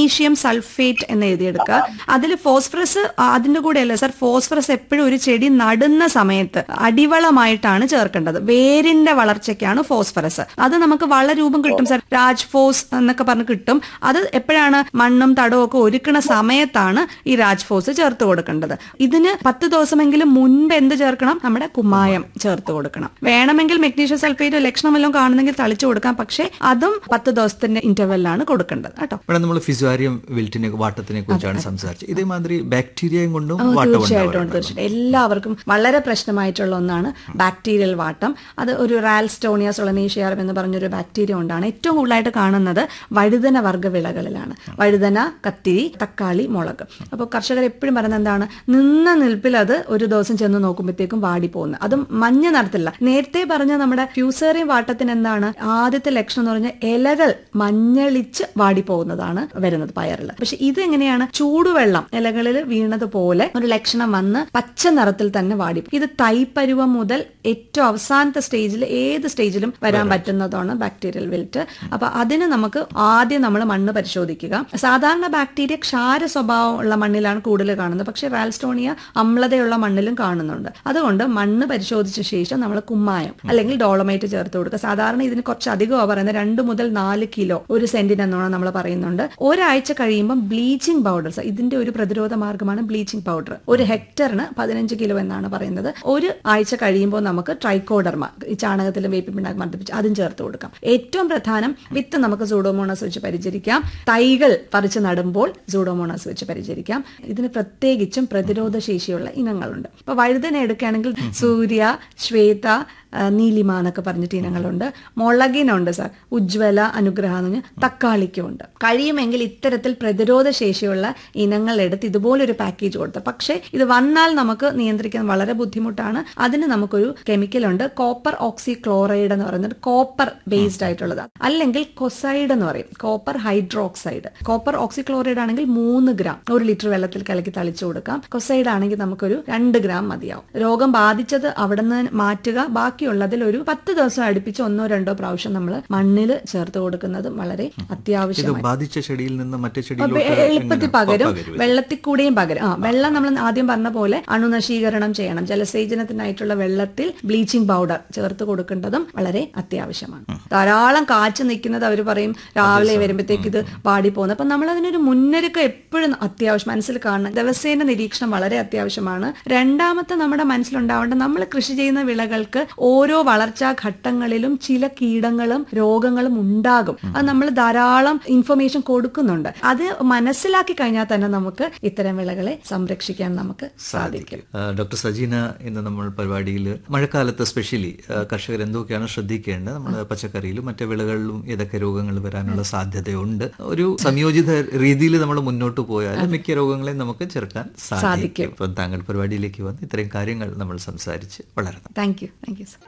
Magnesium sulphate എന്ന് എഴുതിയെടുക്കുക അതിൽ phosphorus അതിന്റെ കൂടെ അല്ല സർ ഫോസ്ഫറസ് എപ്പോഴും ഒരു ചെടി നടുന്ന സമയത്ത് അടിവളമായിട്ടാണ് ചേർക്കേണ്ടത് വേരിന്റെ വളർച്ചയ്ക്കാണ് ഫോസ്ഫറസ് അത് നമുക്ക് വളരൂപം കിട്ടും സർ രാജ് ഫോസ് എന്നൊക്കെ പറഞ്ഞ് കിട്ടും അത് എപ്പോഴാണ് മണ്ണും തടവും ഒക്കെ ഒരുക്കണ സമയത്താണ് ഈ രാജ് ഫോസ് ചേർത്ത് കൊടുക്കേണ്ടത് ഇതിന് പത്ത് ദിവസമെങ്കിലും മുൻപ് എന്ത് ചേർക്കണം നമ്മുടെ കുമ്മായം ചേർത്ത് കൊടുക്കണം വേണമെങ്കിൽ മെഗ്നീഷ്യം സൾഫേറ്റ് ലക്ഷണം വല്ലതും കാണുന്നെങ്കിൽ തളിച്ചു കൊടുക്കാം പക്ഷേ അതും പത്ത് ദിവസത്തിന്റെ ഇന്റർവെല്ലാണ് കൊടുക്കേണ്ടത് കേട്ടോ ഇവിടെ നമ്മൾ ഫിസുവാരിയം വിൽറ്റിനെ വാട്ടത്തിനെ കുറിച്ചാണ് സംസാരിച്ചത് ഇതേമാതിരി ബാക്ടീരിയയും കൊണ്ടും വാട്ടം തീർച്ചയായിട്ടും ഉണ്ടാവാറുണ്ട് തീർച്ചയായിട്ടും എല്ലാവർക്കും വളരെ പ്രശ്നമായിട്ടുള്ള ഒന്നാണ് ബാക്ടീരിയൽ വാട്ടം അത് ഒരു റാൽസ്റ്റോണിയ സൊളനീഷ്യാരം എന്ന് പറഞ്ഞൊരു ബാക്ടീരിയ കൊണ്ടാണ് ഏറ്റവും കൂടുതലായിട്ട് കാണുന്നത് വഴുതന വർഗ്ഗ വിളകളിലാണ് വഴുതന കത്തിരി തക്കാളി മുളക് അപ്പോൾ കർഷകർ എപ്പോഴും പറയുന്നത് എന്താണ് നിന്ന നിൽപ്പിൽ അത് ഒരു ദിവസം ചെന്ന് നോക്കുമ്പോഴത്തേക്കും വാടിപ്പോകുന്നത് അതും മഞ്ഞ നിറത്തില്ല നേരത്തെ പറഞ്ഞ നമ്മുടെ ഫ്യൂസേറിയം വാട്ടത്തിന് എന്താണ് ആദ്യത്തെ ലക്ഷണം എന്ന് പറഞ്ഞാൽ ഇലകൾ മഞ്ഞളിച്ച് വാടിപ്പോകുന്നതാണ് വരുന്നത് പയറിൽ പക്ഷെ ഇതെങ്ങനെയാണ് ചൂടുവെള്ളം ഇലകളിൽ വീണതുപോലെ ഒരു ലക്ഷണം വന്ന് പച്ച നിറത്തിൽ തന്നെ വാടി ഇത് തൈപ്പരുവം മുതൽ ഏറ്റവും അവസാനത്തെ സ്റ്റേജിൽ ഏത് സ്റ്റേജിലും വരാൻ പറ്റുന്നതാണ് ബാക്ടീരിയൽ വിൽറ്റ് അപ്പൊ അതിന് നമുക്ക് ആദ്യം നമ്മൾ മണ്ണ് പരിശോധിക്കുക സാധാരണ ബാക്ടീരിയ ക്ഷാര സ്വഭാവം ഉള്ള മണ്ണിലാണ് കൂടുതൽ കാണുന്നത് പക്ഷെ റാൽസ്റ്റോണിയ അമ്ലതയുള്ള മണ്ണിലും കാണുന്നുണ്ട് അതുകൊണ്ട് മണ്ണ് പരിശോധിച്ച ശേഷം നമ്മൾ കുമ്മായം അല്ലെങ്കിൽ ഡോളമൈറ്റ് ചേർത്ത് കൊടുക്കുക സാധാരണ ഇതിന് കുറച്ച് അധികമാണ് പറയുന്നത് രണ്ട് മുതൽ നാല് കിലോ ഒരു സെന്റിന് എന്നോണം നമ്മൾ പറയുന്നുണ്ട് ഒരാഴ്ച കഴിയുമ്പോൾ ബ്ലീച്ചിങ് പൗഡർസ് ഇതിന്റെ ഒരു പ്രതിരോധ മാർഗമാണ് ബ്ലീച്ചിങ് പൗഡർ ഒരു ഹെക്ടറിന് പതിനഞ്ച് കിലോ എന്നാണ് പറയുന്നത് ഒരു ആഴ്ച കഴിയുമ്പോൾ നമുക്ക് ട്രൈക്കോഡർമ ഈ ചാണകത്തിലും വേപ്പിൻ പിണ്ണാക്ക് മർദ്ദിപ്പിച്ച് അതും ചേർത്ത് കൊടുക്കാം ഏറ്റവും പ്രധാനം വിത്ത് നമുക്ക് സൂഡോമോണസ് വെച്ച് പരിചരിക്കാം തൈകൾ പറിച്ച് നടുമ്പോൾ സൂഡോമോണസ് വെച്ച് പരിചരിക്കാം ഇതിന് പ്രത്യേകിച്ചും പ്രതിരോധ ശേഷിയുള്ള ഇനങ്ങളുണ്ട് ഇപ്പൊ വഴുതന എടുക്കുകയാണെങ്കിൽ സൂര്യ ശ്വേത ആ, നീലിമ എന്നൊക്കെ പറഞ്ഞിട്ട് ഇനങ്ങളുണ്ട് മുളകിനുണ്ട് സാർ ഉജ്ജ്വല അനുഗ്രഹ എന്ന് പറഞ്ഞാൽ തക്കാളിക്കുണ്ട് കഴിയുമെങ്കിൽ ഇത്തരത്തിൽ പ്രതിരോധ ശേഷിയുള്ള ഇനങ്ങൾ എടുത്ത് ഇതുപോലൊരു പാക്കേജ് കൊടുത്ത് പക്ഷേ ഇത് വന്നാൽ നമുക്ക് നിയന്ത്രിക്കാൻ വളരെ ബുദ്ധിമുട്ടാണ് അതിന് നമുക്കൊരു കെമിക്കൽ ഉണ്ട് കോപ്പർ ഓക്സി ക്ലോറൈഡ് എന്ന് പറയുന്നത് കോപ്പർ ബേസ്ഡ് ആയിട്ടുള്ളത് അല്ലെങ്കിൽ കൊസൈഡ് എന്ന് പറയും copper hydroxide copper oxychloride ആണെങ്കിൽ മൂന്ന് ഗ്രാം ഒരു ലിറ്റർ വെള്ളത്തിൽ കലക്കി തളിച്ചു കൊടുക്കാം കൊസൈഡ് ആണെങ്കിൽ നമുക്കൊരു രണ്ട് ഗ്രാം മതിയാവും രോഗം ബാധിച്ചത് അവിടെ നിന്ന് മാറ്റുക ബാക്കിയുള്ളതിൽ ഒരു പത്ത് ദിവസം അടുപ്പിച്ച് ഒന്നോ രണ്ടോ പ്രാവശ്യം നമ്മൾ മണ്ണിൽ ചേർത്ത് കൊടുക്കുന്നത് വളരെ ഇത് അത്യാവശ്യമായി ബാധിച്ച ചെടിയിൽ നിന്ന് മറ്റേ അപ്പൊ ചെടിയിലോട്ട് എളുപ്പത്തിൽ എങ്ങനെ പകരും പകരുവേ? വെള്ളത്തിൽ കൂടെയും പകരും ആ വെള്ളം നമ്മൾ ആദ്യം പറഞ്ഞ പോലെ അണുനശീകരണം ചെയ്യണം ജലസേചനത്തിനായിട്ടുള്ള വെള്ളത്തിൽ ബ്ലീച്ചിങ് പൗഡർ ചേർത്ത് കൊടുക്കേണ്ടതും വളരെ അത്യാവശ്യമാണ് ധാരാളം കാച്ചു നിൽക്കുന്നത് അവർ പറയും രാവിലെ വരുമ്പോഴത്തേക്ക് ഇത് വാടി പോകുന്നത് അപ്പൊ നമ്മൾ അതിനൊരു മുന്നൊരുക്കം എപ്പോഴും അത്യാവശ്യം മനസ്സിൽ കാണണം ദിവസേന നിരീക്ഷണം വളരെ അത്യാവശ്യമാണ് രണ്ടാമത്തെ നമ്മുടെ മനസ്സിലുണ്ടാവേണ്ട നമ്മൾ കൃഷി ചെയ്യുന്ന വിളകൾക്ക് ഓരോ വളർച്ചാ ഘട്ടങ്ങളിലും ചില കീടങ്ങളും രോഗങ്ങളും ഉണ്ടാകും അത് നമ്മൾ ധാരാളം ഇൻഫർമേഷൻ കൊടുക്കുന്നുണ്ട് അത് മനസ്സിലാക്കി കഴിഞ്ഞാൽ തന്നെ നമുക്ക് ഇത്തരം വിളകളെ സംരക്ഷിക്കാൻ നമുക്ക് സാധിക്കും ആ, ഡോക്ടർ സജീന ഇന്ന് നമ്മൾ പരിപാടിയിൽ മഴക്കാലത്ത് സ്പെഷ്യലി കർഷകർ എന്തൊക്കെയാണ് ശ്രദ്ധിക്കേണ്ടത് നമ്മുടെ പച്ചക്കറിയിലും മറ്റു വിളകളിലും ഏതൊക്കെ രോഗങ്ങൾ വരാനുള്ള സാധ്യതയുണ്ട് ഒരു സംയോജിത രീതിയിൽ നമ്മൾ മുന്നോട്ട് പോയാൽ മിക്ക രോഗങ്ങളെയും നമുക്ക് ചെറുക്കാൻ സാധിക്കും ഇപ്പം താങ്കൾ പരിപാടിയിലേക്ക് വന്ന് ഇത്രയും കാര്യങ്ങൾ നമ്മൾ സംസാരിച്ച് വളരെ നന്ദി. Thank you thank you sir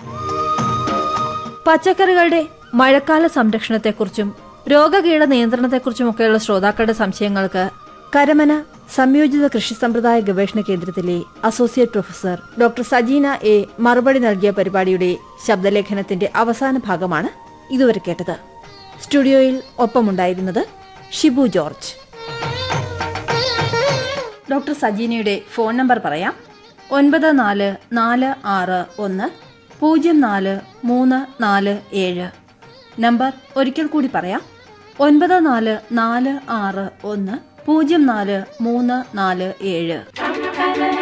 പച്ചക്കറികളുടെ മഴക്കാല സംരക്ഷണത്തെക്കുറിച്ചും രോഗകീട നിയന്ത്രണത്തെക്കുറിച്ചുമൊക്കെയുള്ള ശ്രോതാക്കളുടെ സംശയങ്ങൾക്ക് കരമന സംയോജിത കൃഷി സമ്പ്രദായ ഗവേഷണ കേന്ദ്രത്തിലെ associate professor doctor Sajeena A മറുപടി നൽകിയ പരിപാടിയുടെ ശബ്ദലേഖനത്തിന്റെ അവസാന ഭാഗമാണ് ഇതുവരെ കേട്ടത് സ്റ്റുഡിയോയിൽ ഒപ്പമുണ്ടായിരുന്നത് ഷിബു ജോർജ് ഡോക്ടർ സജീനയുടെ ഫോൺ നമ്പർ പറയാം ഒൻപത് നാല് നാല് ആറ് ഒന്ന് പൂജ്യം നാല് മൂന്ന് നാല് ഏഴ് നമ്പർ ഒരിക്കൽ കൂടി പറയാം ഒൻപത് നാല് നാല് ആറ് ഒന്ന് പൂജ്യം നാല് മൂന്ന് നാല് ഏഴ്